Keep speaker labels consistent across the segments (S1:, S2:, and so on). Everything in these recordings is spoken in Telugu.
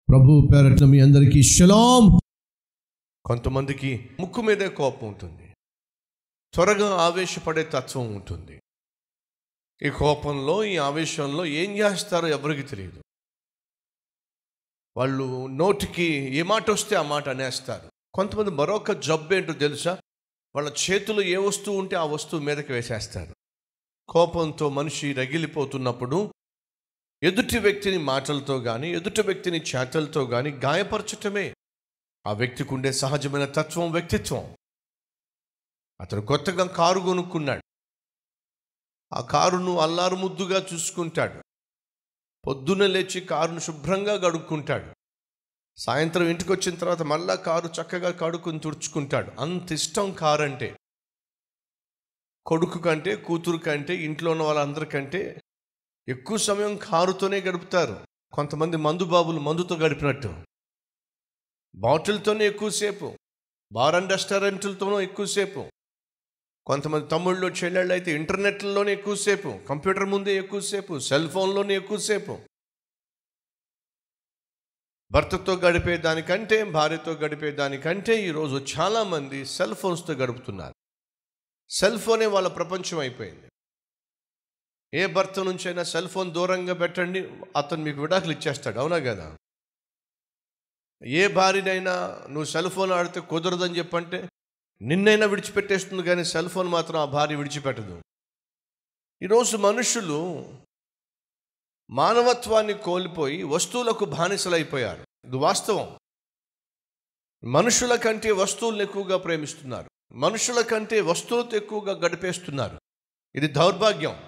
S1: ప్రభు పేరట్ల మీ అందరికీ షలాం కొంతమందికి ముక్కు మీదే కోపం ఉంటుంది త్వరగా ఆవేశపడే తత్వం ఉంటుంది ఈ కోపంలో ఈ ఆవేశంలో ఏం చేస్తారో ఎవరికి తెలియదు వాళ్ళు నోటికి ఏ మాట వస్తే ఆ మాట అనేస్తారు కొంతమంది మరొక జబ్బు ఏంటో తెలుసా వాళ్ళ చేతులు ఏ వస్తువు ఉంటే ఆ వస్తువు మీదకి వేసేస్తారు కోపంతో మనిషి రగిలిపోతున్నప్పుడు ఎదుటి వ్యక్తిని మాటలతో కానీ ఎదుటి వ్యక్తిని చేతలతో కానీ గాయపరచటమే ఆ వ్యక్తికి ఉండే సహజమైన తత్వం వ్యక్తిత్వం అతను కొత్తగా కారు కొనుక్కున్నాడు ఆ కారును అల్లారు ముద్దుగా చూసుకుంటాడు పొద్దున్న లేచి కారును శుభ్రంగా గడుక్కుంటాడు సాయంత్రం ఇంటికి వచ్చిన తర్వాత మళ్ళా కారు చక్కగా కడుక్కుని తుడుచుకుంటాడు అంత ఇష్టం కారు అంటే కొడుకు కంటే కూతురు కంటే ఇంట్లో ఉన్న వాళ్ళందరికంటే ఎక్కువ సమయం కారుతోనే గడుపుతారు కొంతమంది మందు బాబులు మందుతో గడిపినట్టు బాటిల్తోనే ఎక్కువసేపు బార్ అండ్ రెస్టారెంట్లతోనూ ఎక్కువసేపు కొంతమంది తమ్ముళ్ళు చెల్లెళ్ళు అయితే ఇంటర్నెట్లోనే ఎక్కువసేపు కంప్యూటర్ ముందే ఎక్కువసేపు సెల్ ఫోన్లోనే ఎక్కువసేపు భర్తతో గడిపే దానికంటే భార్యతో గడిపే దానికంటే ఈరోజు చాలామంది సెల్ ఫోన్స్తో గడుపుతున్నారు సెల్ ఫోనే వాళ్ళ ప్రపంచం అయిపోయింది ఏ భర్త నుంచైనా సెల్ ఫోన్ దూరంగా పెట్టండి అతను మీకు విడాకులు ఇచ్చేస్తాడు అవునా కదా ఏ భార్యనైనా నువ్వు సెల్ ఫోన్ ఆడితే కుదరదని చెప్పంటే నిన్నైనా విడిచిపెట్టేస్తుంది కానీ సెల్ ఫోన్ మాత్రం ఆ భార్య విడిచిపెట్టదు ఈరోజు మనుషులు మానవత్వాన్ని కోల్పోయి వస్తువులకు బానిసలైపోయారు ఇది వాస్తవం మనుషుల కంటే వస్తువులను ఎక్కువగా ప్రేమిస్తున్నారు మనుషుల కంటే వస్తువులతో ఎక్కువగా గడిపేస్తున్నారు ఇది దౌర్భాగ్యం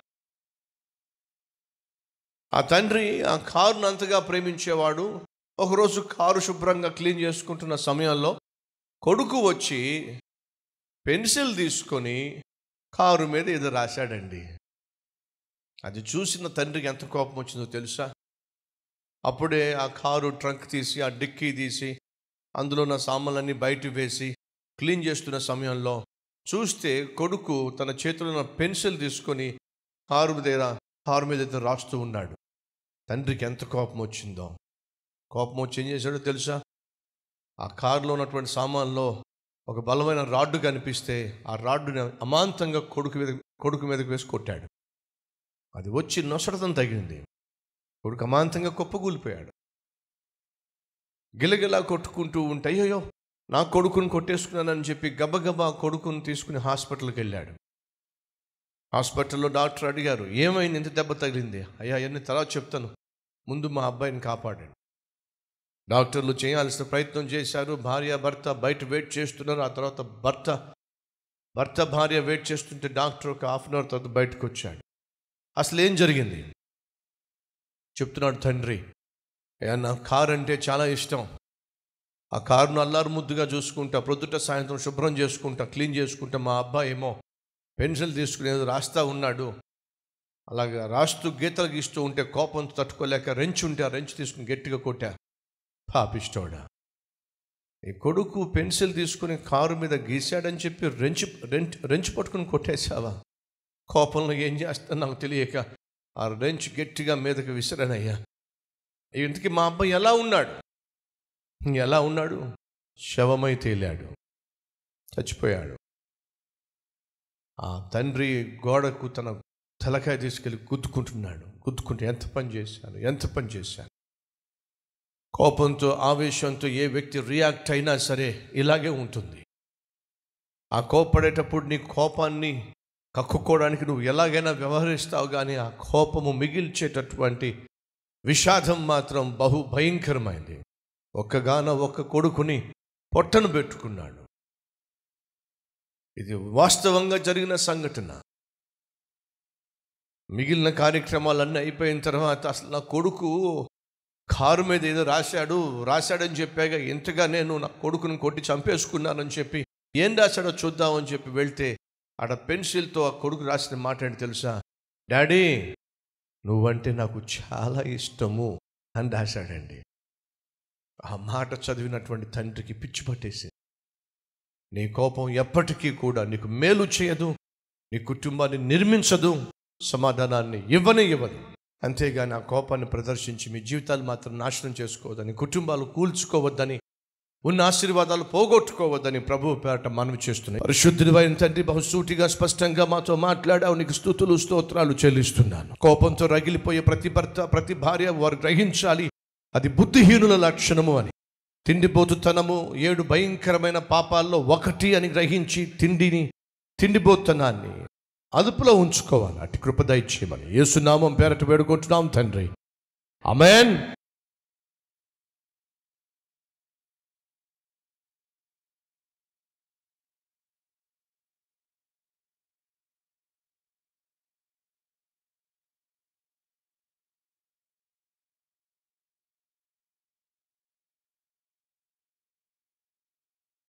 S1: ఆ తండ్రి ఆ కారును అంతగా ప్రేమించేవాడు ఒకరోజు కారు శుభ్రంగా క్లీన్ చేసుకుంటున్న సమయంలో కొడుకు వచ్చి పెన్సిల్ తీసుకొని కారు మీద ఏదో రాశాడండి అది చూసిన తండ్రికి ఎంత కోపం వచ్చిందో తెలుసా అప్పుడే ఆ కారు ట్రంక్ తీసి ఆ డిక్కీ తీసి అందులో ఉన్న సామాన్లన్నీ బయట వేసి క్లీన్ చేస్తున్న సమయంలో చూస్తే కొడుకు తన చేతిలో ఉన్న పెన్సిల్ తీసుకొని కారు మీద కారు మీద అయితే రాస్తూ ఉన్నాడు తండ్రికి ఎంత కోపం వచ్చిందో కోపం వచ్చి ఏం చేశాడో తెలుసా ఆ కారులో ఉన్నటువంటి సామాన్లో ఒక బలమైన రాడ్డు కనిపిస్తే ఆ రాడ్డుని అమాంతంగా కొడుకు మీద కొడుకు మీదకి వేసి కొట్టాడు అది వచ్చి నొసడతం తగిలింది కొడుకు అమాంతంగా కుప్పగూలిపోయాడు గిలగిలా కొట్టుకుంటూ ఉంటే అయ్యో నా కొడుకుని కొట్టేసుకున్నానని చెప్పి గబగబా కొడుకుని తీసుకుని హాస్పిటల్కి వెళ్ళాడు హాస్పిటల్లో డాక్టర్ అడిగారు ఏమైంది ఇంత దెబ్బ తగిలింది అయ్యా అవన్నీ తర్వాత చెప్తాను ముందు మా అబ్బాయిని కాపాడండి డాక్టర్లు చేయాల్సిన ప్రయత్నం చేశారు భార్య భర్త బయట వెయిట్ చేస్తున్నారు ఆ తర్వాత భర్త భర్త భార్య వెయిట్ చేస్తుంటే డాక్టర్ ఒక హాఫ్ అన్ అవర్ తర్వాత బయటకు వచ్చాడు అసలు ఏం జరిగింది చెప్తున్నాడు తండ్రి "అయ్యా, నా కార్ అంటే చాలా ఇష్టం ఆ కారును అల్లారు ముద్దుగా చూసుకుంటా ప్రొద్దుట సాయంత్రం శుభ్రం చేసుకుంటా క్లీన్ చేసుకుంటా మా అబ్బాయి ఏమో పెన్సిల్ తీసుకుని ఏదో రాస్తా ఉన్నాడు అలాగా రాస్తూ గీతలు గీస్తూ ఉంటే కోపంతో తట్టుకోలేక రెంచ్ ఉంటే ఆ రెంచ్ తీసుకుని గట్టిగా కొట్టా పాపిస్తోడా ఈ కొడుకు పెన్సిల్ తీసుకుని కారు మీద గీశాడని చెప్పి రెంచ్ రెంచ్ రెంచ్ పట్టుకుని కొట్టేశావా కోపంలో ఏం చేస్తా నాకు తెలియక ఆ రెంచ్ గట్టిగా మీదకి విసిరానయ్యా ఇంతకీ మా అబ్బాయి ఎలా ఉన్నాడు ఎలా ఉన్నాడు శవమై తేలాడు చచ్చిపోయాడు ఆ తండ్రి గోడకు తన తలకాయ తీసుకెళ్ళి గుద్దుకుంటున్నాడు గుద్దుకుంటూ ఎంత పని చేశాను ఎంత పని చేశాను కోపంతో ఆవేశంతో ఏ వ్యక్తి రియాక్ట్ అయినా సరే ఇలాగే ఉంటుంది ఆ కోపడేటప్పుడు నీ కోపాన్ని కక్కుకోవడానికి నువ్వు ఎలాగైనా వ్యవహరిస్తావు కానీ ఆ కోపము మిగిల్చేటటువంటి విషాదం మాత్రం బహు భయంకరమైంది ఒక్కగాన ఒక్క కొడుకుని పొట్టను పెట్టుకున్నాడు ఇది వాస్తవంగా జరిగిన సంఘటన మిగిలిన కార్యక్రమాలన్నీ అయిపోయిన తర్వాత అసలు నా కొడుకు కారు మీద ఏదో రాశాడు రాశాడని చెప్పాక ఇంతగా నేను నా కొడుకుని కొట్టి చంపేసుకున్నానని చెప్పి ఏం రాశాడో చూద్దామని చెప్పి వెళ్తే ఆడ పెన్సిల్తో ఆ కొడుకు రాసిన మాట ఏంటి తెలుసా డాడీ నువ్వంటే నాకు చాలా ఇష్టము అని రాశాడండి ఆ మాట చదివినటువంటి తండ్రికి పిచ్చి పట్టేసింది నీ కోపం ఎప్పటికీ కూడా నీకు మేలు చేయదు నీ కుటుంబాన్ని నిర్మించదు సమాధానాన్ని ఇవ్వనే ఇవ్వదు అంతేగాని ఆ కోపాన్ని ప్రదర్శించి మీ జీవితాలు మాత్రం నాశనం చేసుకోవద్దని కుటుంబాలు కూల్చుకోవద్దని ఉన్న ఆశీర్వాదాలు పోగొట్టుకోవద్దని ప్రభు పేరట మనవి చేస్తున్నాయి పరిశుద్ధుడివైన తండ్రి బహుసూటిగా స్పష్టంగా మాతో మాట్లాడావు నీకు స్థుతులు స్తోత్రాలు చెల్లిస్తున్నాను కోపంతో రగిలిపోయే ప్రతి భర్త ప్రతి భార్య వారు గ్రహించాలి అది బుద్ధిహీనుల లక్షణము అని తిండిపోతుతనము ఏడు భయంకరమైన పాపాల్లో ఒకటి అని గ్రహించి తిండిని తిండిపోతనాన్ని అదుపులో ఉంచుకోవాలి అటు కృప దయచేయమని యేసునామం పేరట వేడుకుంటున్నాం తండ్రి అమెన్